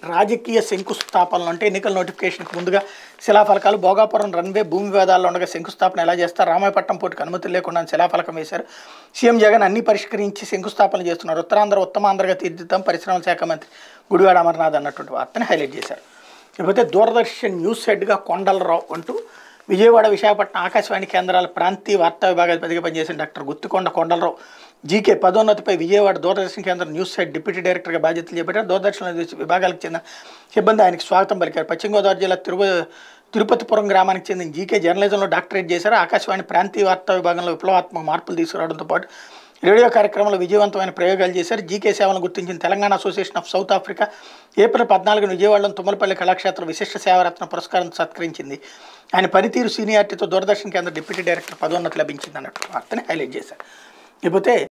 రాజకీయ శంకుస్థాపనలు అంటే ఎన్నికల నోటిఫికేషన్కి ముందుగా శిలాఫలకాలు భోగాపురం రన్వే భూమి వివాదాల్లో ఉండగా శంకుస్థాపన ఎలా చేస్తారు రామాయపట్నం పోటీకి అనుమతులు లేకుండా శిలాఫలకం వేశారు సీఎం జగన్ అన్ని పరిష్కరించి శంకుస్థాపన చేస్తున్నారు ఉత్తరాంధ్ర ఉత్తమాంధ్రగా తీర్చిద్దాం పరిశ్రమల శాఖ మంత్రి గుడివాడ అమర్నాథ్ అన్నటువంటి వార్తని హైలైట్ చేశారు ఇకపోతే దూరదర్శన్ న్యూస్ హెడ్గా కొండలరావు అంటూ విజయవాడ విశాఖపట్నం ఆకాశవాణి కేంద్రాల ప్రాంతీయ వార్తా విభాగాధిపతిగా పనిచేసిన డాక్టర్ గుత్తికొండ కొండలరావు జీకే పదోన్నతిపై విజయవాడ దూరదర్శన్ కేంద్రం న్యూస్ హెడ్ డిప్యూటీ డైరెక్టర్గా బాధ్యతలు చేపట్టారు దూరదర్శన్ విభాగాలకు చెందిన సిబ్బంది ఆయనకు స్వాగతం పలికారు పశ్చిమ గోదావరి జిల్లా తిరుప తిరుపతిపురం గ్రామానికి చెందిన జీకే జర్నలిజంలో డాక్టరేట్ చేశారు ఆకాశవాణి ప్రాంతీయ వార్తా విభాగంలో విప్లవాత్మక మార్పులు తీసుకురావడంతో పాటు రేడియో కార్యక్రమంలో విజయవంతమైన ప్రయోగాలు చేశారు జీకే సేవలను గుర్తించిన Telangana association of South Africa April పద్నాలుగున విజయవాడలోని తుమ్మలపల్లి కళాక్షేత్రం విశిష్ట సేవారత్న పురస్కారం సత్కరించింది ఆయన పనితీరు సీనియారిటీతో దూరదర్శన్ కేంద్ర డిప్యూటీ డైరెక్టర్ పదోన్నతి లభించింది అన్నట్టు వార్తని హైలైట్ చేశారు ఇకపోతే